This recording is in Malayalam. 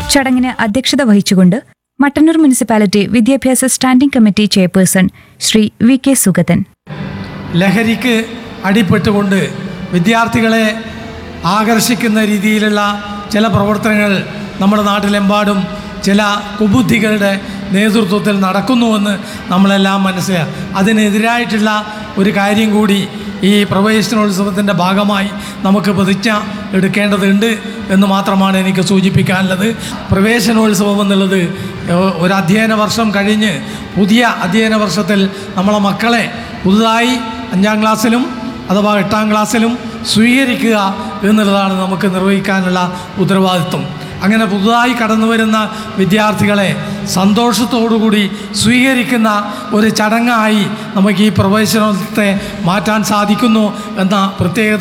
ചടങ്ങിന് അധ്യക്ഷത വഹിച്ചുകൊണ്ട് മട്ടന്നൂർ മുനിസിപ്പാലിറ്റി വിദ്യാഭ്യാസ standing committee chairperson Shri V K Sugathan ലഹരിക്ക് അടിപ്പെട്ടുകൊണ്ട് വിദ്യാർത്ഥികളെ ആകർഷിക്കുന്ന രീതിയിലുള്ള ചില പ്രവർത്തനങ്ങൾ നമ്മുടെ നാട്ടിലെമ്പാടും ചില കുബുദ്ധികളുടെ നേതൃത്വത്തിൽ നടക്കുന്നുവെന്ന് നമ്മളെല്ലാം മനസ്സിലാക്കുക അതിനെതിരായിട്ടുള്ള ഒരു കാര്യം കൂടി ഈ പ്രവേശനോത്സവത്തിൻ്റെ ഭാഗമായി നമുക്ക് പ്രതിജ്ഞ എടുക്കേണ്ടതുണ്ട് എന്ന് മാത്രമാണ് എനിക്ക് സൂചിപ്പിക്കാനുള്ളത് പ്രവേശനോത്സവം എന്നുള്ളത് ഏഹ്, ഒരു അധ്യയന വർഷം കഴിഞ്ഞ് പുതിയ അധ്യയന വർഷത്തിൽ നമ്മളെ മക്കളെ പുതുതായി അഞ്ചാം ക്ലാസ്സിലും അഥവാ എട്ടാം ക്ലാസ്സിലും സ്വീകരിക്കുക എന്നുള്ളതാണ് നമുക്ക് നിർവഹിക്കാനുള്ള ഉത്തരവാദിത്വം അങ്ങനെ പുതുതായി കടന്നു വരുന്ന വിദ്യാർത്ഥികളെ സന്തോഷത്തോടുകൂടി സ്വീകരിക്കുന്ന ഒരു ചടങ്ങായി നമുക്ക് ഈ പ്രവേശനത്തെ മാറ്റാൻ സാധിക്കുന്നു എന്ന പ്രത്യേകത